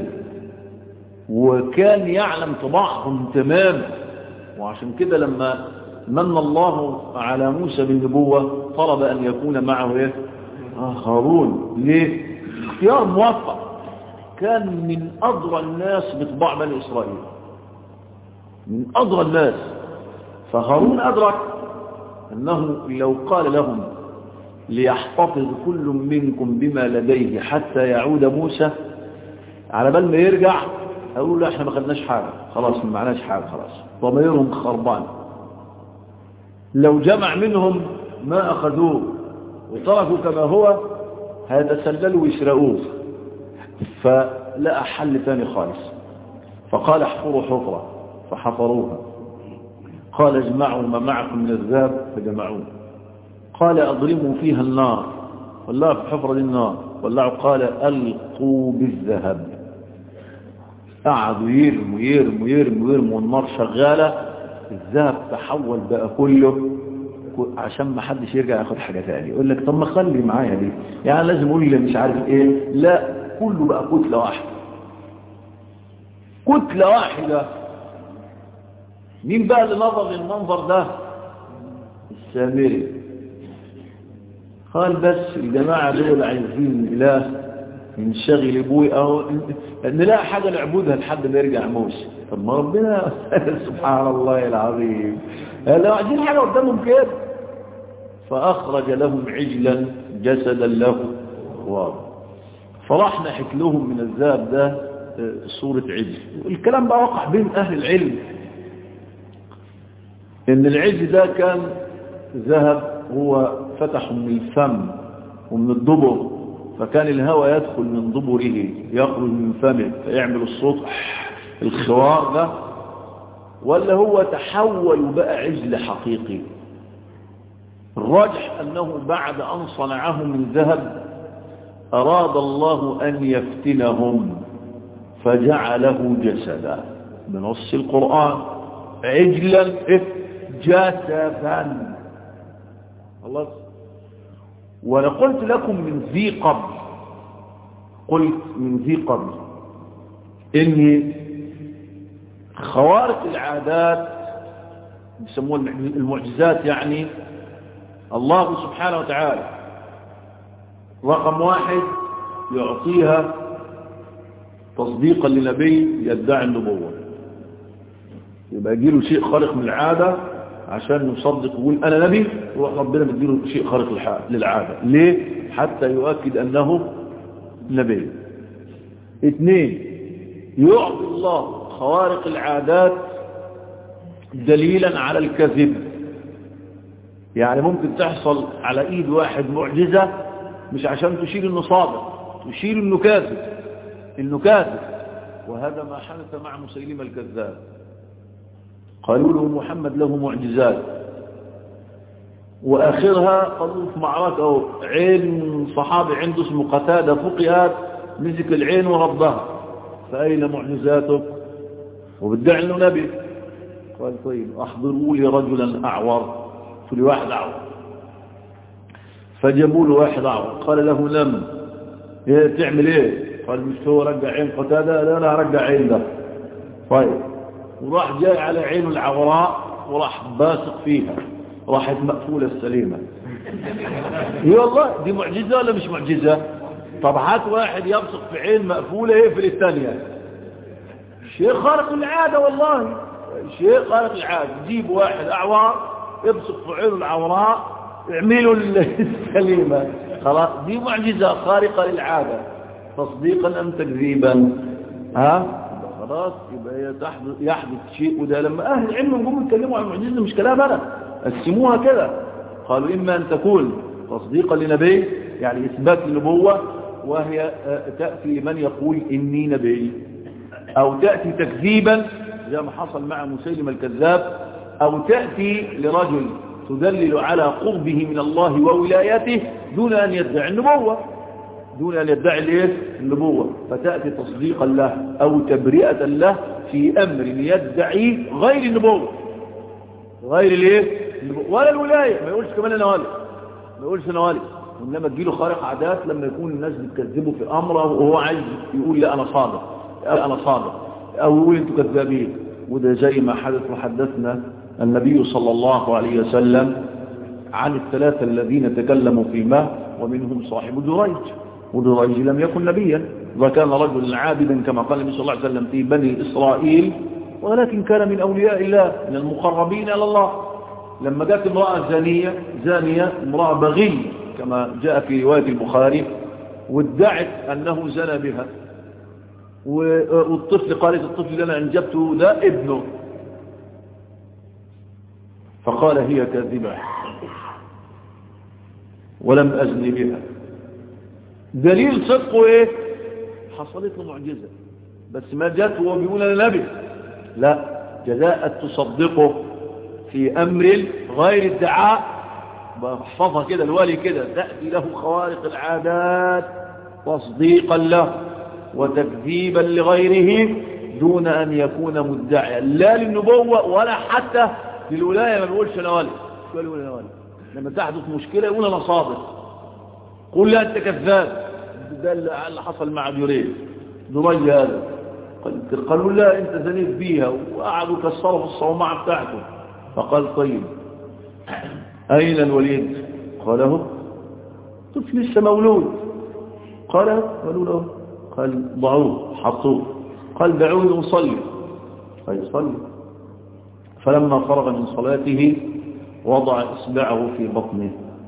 B: وكان يعلم طباعهم تماما وعشان كده لما من الله على موسى بالنبوة طلب أن يكون معه إيه؟ هارون ليه؟ اختيار موفق كان من أضرى الناس بطباع بني إسرائيل من أضرى الناس فهارون أدرك أنه لو قال لهم ليحتفظ كل منكم بما لديه حتى يعود موسى على بال ما يرجع أقول له احنا ما خدناش حاجة خلاص ما معناش حاجة خلاص ضميرهم خربان لو جمع منهم ما أخذوه وتركوا كما هو هيتسللوا ويسرقوه فلقى حل ثاني خالص فقال احفروا حفرة فحفروها قال اجمعوا ما معكم من الذهب فجمعوه قال أضرموا فيها النار والله في حفرة النار والله قال ألقوا بالذهب قعدوا يرموا يرموا يرموا يرموا والنار شغالة الذهب تحول بقى كله عشان ما حدش يرجع ياخد حاجة تانية يقول لك طب ما خلي معايا دي يعني لازم اقول لي مش عارف ايه لا كله بقى كتلة واحدة كتلة واحدة مين بقى اللي نظر للمنظر ده السامري قال بس الجماعة دول عايزين اله ينشغل ابوي او نلاقي حاجة نعبدها لحد ما يرجع موسى طب ما ربنا سبحان الله العظيم لو عايزين حاجة قدامهم كده فأخرج لهم عجلا جسدا له خوار فراح نحك لهم من الذهب ده صورة عجل الكلام بقى وقع بين أهل العلم إن العجل ده كان ذهب هو فتح من الفم ومن الدبر فكان الهواء يدخل من دبره يخرج من فمه فيعمل الصوت الخوار ده ولا هو تحول بقى عجل حقيقي الراجح أنه بعد أن صنعه من ذهب أراد الله أن يفتنهم فجعله جسدا بنص القرآن عجلا جسدا خلاص وانا قلت لكم من ذي قبل قلت من ذي قبل ان خوارق العادات يسموها المعجزات يعني الله سبحانه وتعالى رقم واحد يعطيها تصديقا لنبي يدعي النبوة يبقى يجيله شيء خارق من العادة عشان يصدق يقول أنا نبي يروح ربنا مديله شيء خارق للعادة ليه؟ حتى يؤكد أنه نبي اثنين يعطي الله خوارق العادات دليلا على الكذب يعني ممكن تحصل على ايد واحد معجزة مش عشان تشير انه صادق تشير انه كاذب انه كاذب وهذا ما حدث مع مسيلمة الكذاب قالوا له محمد له معجزات واخرها قالوا في معركة عين صحابي عنده اسمه قتادة فقئات مسك العين وردها فأين معجزاتك وبدع انه نبي قال طيب احضروا لي رجلا اعور في واحد اعور فجابوا له واحد اعور قال له لم ايه تعمل ايه قال مش هو رجع عين قتادة لا انا هرجع عين ده طيب وراح جاي على عينه العوراء وراح باسق فيها راحت مقفولة السليمة اي والله دي معجزة ولا مش معجزة طب هات واحد يبصق في عين مقفولة يقفل الثانية شيء خارق العادة والله شيء خارق العادة جيب واحد اعوار يبصق في عينه العوراء اعملوا السليمة خلاص دي معجزة خارقة للعادة تصديقا ام تكذيبا ها خلاص يبقى يحدث, يحدث شيء وده لما اهل العلم يقوموا يتكلموا عن المعجزه مش كلام انا قسموها كده قالوا اما ان تكون تصديقا لنبي يعني اثبات للنبوه وهي تاتي لمن يقول اني نبي او تاتي تكذيبا زي ما حصل مع مسيلم الكذاب او تاتي لرجل تدلل على قربه من الله وولايته دون ان يدعي النبوه دون أن يدعي الايه النبوة فتأتي تصديقا له أو تبرئة له في أمر يدعي غير النبوة غير الايه ولا الولاية ما يقولش كمان أنا والي ما يقولش أنا والي إنما تجيله خارق عادات لما يكون الناس بتكذبه في أمره وهو عايز يقول لا أنا صادق أنا صادق أو يقول أنتوا كذابين وده زي ما حدث وحدثنا النبي صلى الله عليه وسلم عن الثلاثة الذين تكلموا في الماء ومنهم صاحب جريج ودريج لم يكن نبيا وكان رجلا عابدا كما قال النبي صلى الله عليه وسلم في بني إسرائيل ولكن كان من أولياء الله من المقربين إلى الله لما جاءت امرأة زانية زانية امرأة بغي كما جاء في رواية البخاري وادعت أنه زنى بها والطفل قالت الطفل اللي أنا أنجبته ده ابنه فقال هي كاذبة ولم أزني بها دليل صدقه ايه حصلت له معجزة بس ما جاءت وهو بيقول انا نبي لا جاءت تصدقه في امر غير ادعاء بحفظها كده الوالي كده تأتي له خوارق العادات تصديقا له وتكذيبا لغيره دون ان يكون مدعيا لا للنبوة ولا حتى للولاية ما بيقولش انا والي شو يقول انا والي لما تحدث مشكلة يقول انا صادق قل لا انت كذاب ده اللي حصل مع جريج دري هذا قالوا لا انت زنيت بيها وقعدوا كسروا في الصومعة بتاعته فقال طيب اين الوليد قال هو طفل لسه مولود قال قالوا له قال ضعوه حطوه قال دعوني اصلي قال صلي فلما فرغ من صلاته وضع اصبعه في بطنه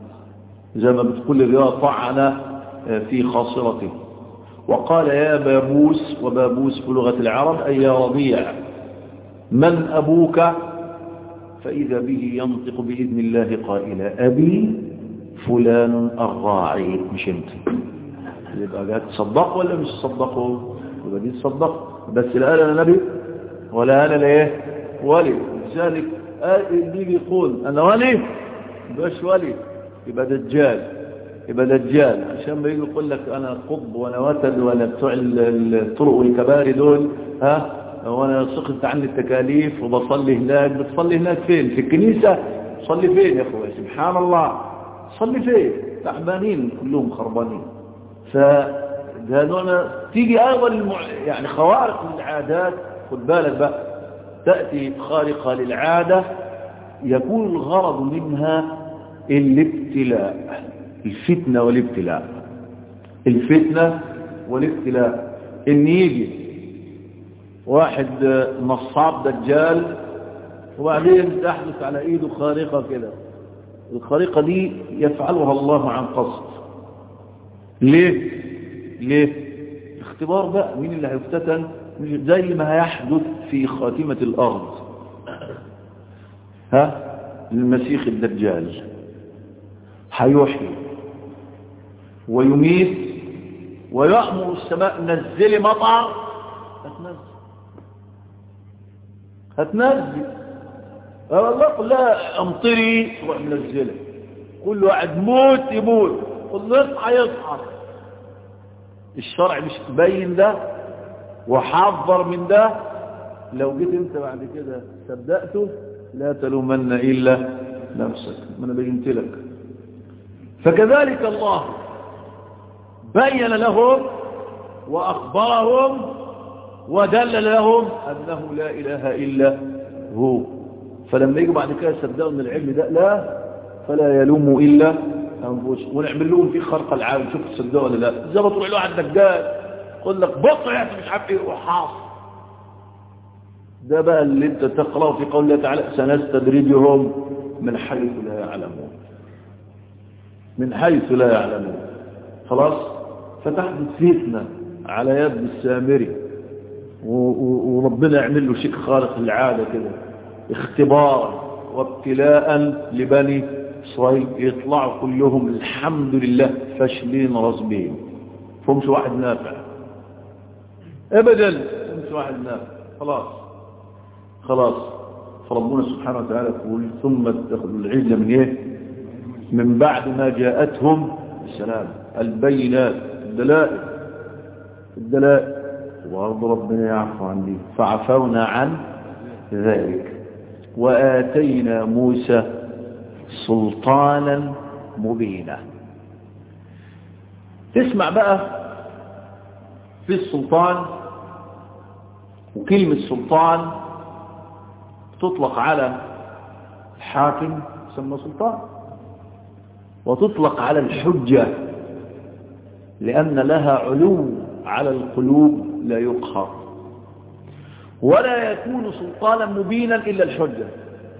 B: زي ما بتقول الرواية طعن في خاصرته وقال يا بابوس وبابوس في لغة العرب أي يا رضيع من أبوك فإذا به ينطق بإذن الله قائلا أبي فلان الراعي مش انت يبقى جاء تصدق ولا مش تصدقه يبقى دي تصدق بس لا أنا نبي ولا أنا ليه ولي لذلك اللي بيقول أنا ولي مش ولي يبقى دجال يبقى دجال عشان ما يجي يقول لك أنا قطب وأنا وتد وأنا بتوع الطرق والكباري دول ها وانا سقطت عني التكاليف وبصلي هناك بتصلي هناك فين في الكنيسة صلي فين يا اخويا سبحان الله صلي فين تعبانين كلهم خربانين فده نوعنا تيجي ايضا المع... يعني خوارق العادات خد بالك بقى تأتي خارقة للعادة يكون الغرض منها الابتلاء الفتنة والابتلاء الفتنة والابتلاء ان يجي واحد نصاب دجال وبعدين تحدث على ايده خارقة كده الخارقة دي يفعلها الله عن قصد ليه ليه اختبار بقى مين اللي هيفتتن زي ما هيحدث في خاتمة الارض ها المسيح الدجال هيحيي ويميت ويأمر السماء نزل مطر هتنزل هتنزل والله قل لها امطري تروح منزله كل واحد موت يموت قل يصحى يصحى الشرع مش بين ده وحذر من ده لو جيت انت بعد كده صدقته لا تلومن الا نفسك ما انا بينت لك فكذلك الله بين لهم واخبرهم ودل لهم أنه لا إله إلا هو فلما يجوا بعد كده يصدقوا ان العلم ده لا فلا يلوموا إلا أنفسهم ونعمل لهم في خرق العالم شوف تصدقوا ولا لا زي ما تروح له على الدجال يقول لك بطل يعني مش عارف ايه وحاص ده بقى اللي انت تقرأه في قول الله تعالى سنستدرجهم من حيث لا يعلمون من حيث لا يعلمون خلاص فتحدث فتنة على يد السامري وربنا يعمل له شيء خارق للعادة كده اختبار وابتلاء لبني إسرائيل يطلعوا كلهم الحمد لله فاشلين رزبين فهمش واحد نافع ابدا فهمش واحد نافع خلاص خلاص فربنا سبحانه وتعالى يقول ثم اتخذوا العجل من ايه من بعد ما جاءتهم السلام البينات الدلائل الدلائل وأرض ربنا يعفو عن دي فعفونا عن ذلك وآتينا موسى سلطانا مبينا تسمع بقى في السلطان وكلمة سلطان تطلق على الحاكم يسمى سلطان وتطلق على الحجة لأن لها علو على القلوب لا يقهر ولا يكون سلطانا مبينا إلا الحجة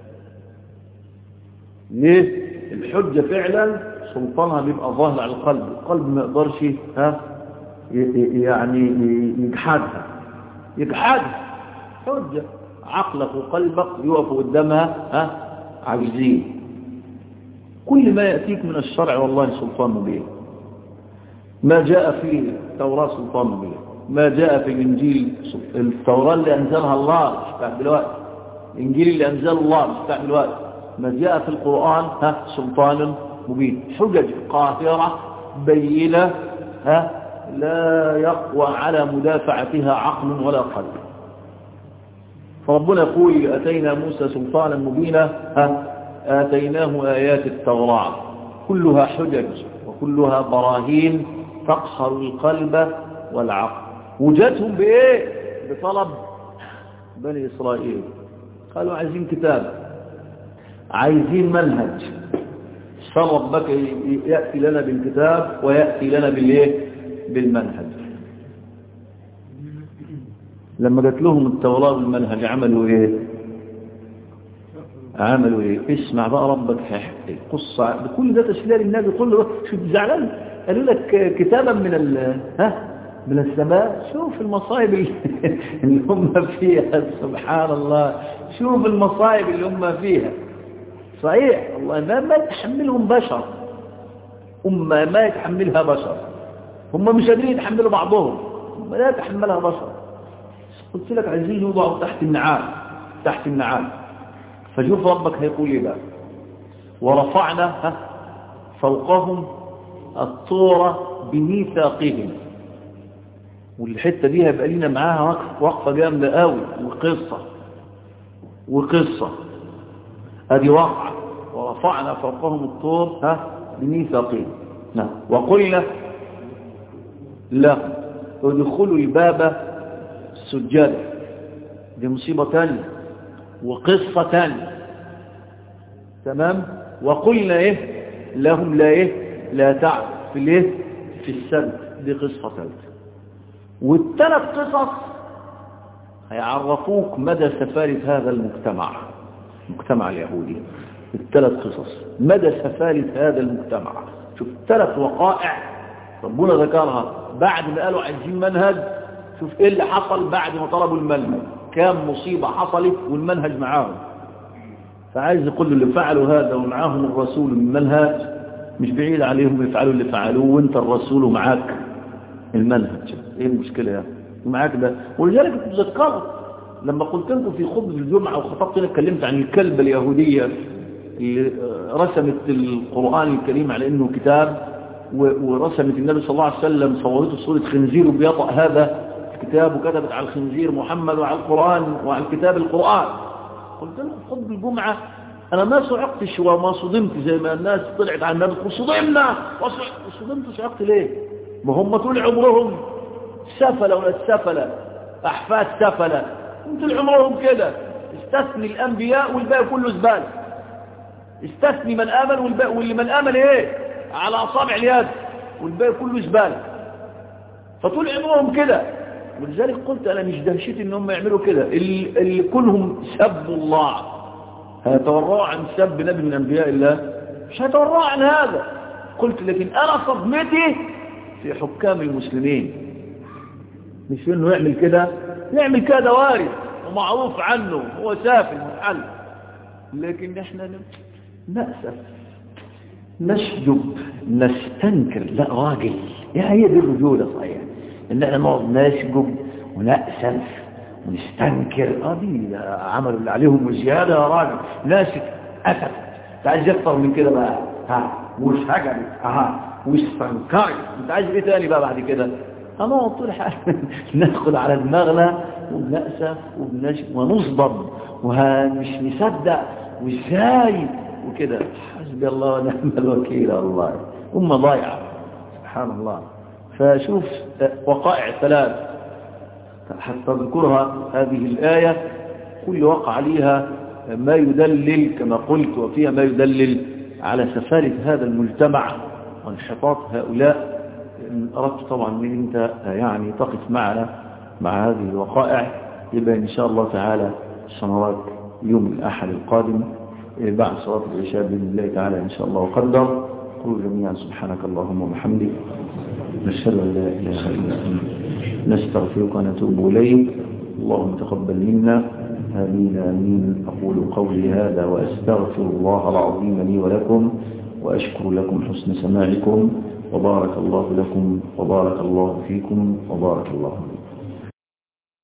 B: ليه الحجة فعلا سلطانها بيبقى ظاهر على القلب القلب ما يقدرش ها يعني يجحدها يجحدها حجة عقلك وقلبك يقفوا قدامها ها عاجزين كل ما يأتيك من الشرع والله سلطان مبين ما جاء في التوراة سلطان مبين ما جاء في الإنجيل التوراة اللي أنزلها الله مش بتاع دلوقتي الإنجيل اللي أنزل الله مش بتاع دلوقتي ما جاء في القرآن ها سلطان مبين حجج قاهرة بينة ها لا يقوى على مدافعتها عقل ولا قلب فربنا يقول أتينا موسى سلطانا مبينا ها آتيناه آيات التوراة كلها حجج وكلها براهين تقهر القلب والعقل وجدتهم بإيه بطلب بني إسرائيل قالوا عايزين كتاب عايزين منهج صار ربك يأتي لنا بالكتاب ويأتي لنا بالإيه بالمنهج لما جات لهم التوراة والمنهج عملوا إيه عملوا ايه اسمع بقى ربك قص بكل ده تسليه للنبي كله شوف زعلان قالوا لك كتابا من ال ها من السماء شوف المصايب اللي هم فيها سبحان الله شوف المصايب اللي هم فيها صحيح الله ما, ما يتحملهم بشر أمة ما يتحملها بشر هم مش قادرين يتحملوا بعضهم هم لا يتحملها بشر قلت لك عايزين يوضعوا تحت النعال تحت النعال فشوف ربك هيقول ايه بقى ورفعنا فوقهم الطور بميثاقهم والحتة دي هيبقى لنا معاها وقفة جامدة قوي وقصة وقصة ادي وقعة ورفعنا فوقهم الطور ها بميثاقهم نعم وقلنا لا ادخلوا الباب سجادا دي مصيبة تانية وقصة تانية تمام وقلنا ايه لهم لا ايه لا تعب في الايه في السبت دي قصة ثالثة والثلاث قصص هيعرفوك مدى سفالة هذا المجتمع المجتمع اليهودي الثلاث قصص مدى سفالة هذا المجتمع شوف ثلاث وقائع ربنا ذكرها بعد ما قالوا عايزين منهج شوف ايه اللي حصل بعد ما طلبوا المنهج كام مصيبة حصلت والمنهج معاهم فعايز يقول اللي فعلوا هذا ومعاهم الرسول من منهج مش بعيد عليهم يفعلوا اللي فعلوه وانت الرسول ومعاك المنهج ايه المشكلة يعني معاك ده ولذلك تذكرت لما قلت لكم في خطبة الجمعة وخطبت لك اتكلمت عن الكلبة اليهودية اللي رسمت القرآن الكريم على انه كتاب ورسمت النبي صلى الله عليه وسلم صورته صورة خنزير وبيطأ هذا الكتاب وكتبت على الخنزير محمد وعلى القرآن وعلى الكتاب القرآن قلت لكم في خطبة الجمعة أنا ما صعقتش وما صدمت زي ما الناس طلعت على النبي وصدمنا وصدمت صعقت ليه ما هم طول عمرهم سفلة ولا سفلة أحفاد سفلة طول عمرهم كده استثني الأنبياء والباقي كله زبال استثني من آمن والباقي واللي من آمن إيه على أصابع اليد والباقي كله زبال فطول عمرهم كده ولذلك قلت أنا مش دهشتي إن هم يعملوا كده اللي, اللي كلهم سبوا الله هيتورعوا عن سب نبي من أنبياء الله مش هيتورعوا عن هذا قلت لكن أنا صدمتي في حكام المسلمين مش إنه يعمل كده يعمل كده وارد ومعروف عنه هو سافل محل لكن احنا نأسف نشجب نستنكر لا راجل يا هي دي الرجولة صحيح ان احنا نقعد نشجب ونأسف ونستنكر اه دي عملوا اللي عليهم وزيادة يا راجل ناس أسف تعالى اكتر من كده بقى ها وش هجمت ها واستنكرت انت عايز ايه تاني بقى بعد كده هنقعد طول حال ندخل على دماغنا وبنأسف وبنشجب ونصدم ومش نصدق وازاي وكده حسبي الله ونعم الوكيل الله أمة ضايعة سبحان الله فشوف وقائع ثلاث حتى تذكرها هذه الآية كل وقع عليها ما يدلل كما قلت وفيها ما يدلل على سفالة هذا المجتمع وانحطاط هؤلاء أردت طبعا من أنت يعني تقف معنا مع هذه الوقائع يبقى إن شاء الله تعالى سنراك يوم الأحد القادم بعد صلاة العشاء بإذن الله تعالى إن شاء الله وقدر قولوا جميعا سبحانك اللهم وبحمدك نشهد أن لا إله إلا أنت نستغفرك ونتوب إليك اللهم تقبل منا آمين آمين أقول قولي هذا وأستغفر الله العظيم لي ولكم وأشكر لكم حسن سماعكم وبارك الله لكم وبارك الله فيكم وبارك الله فيكم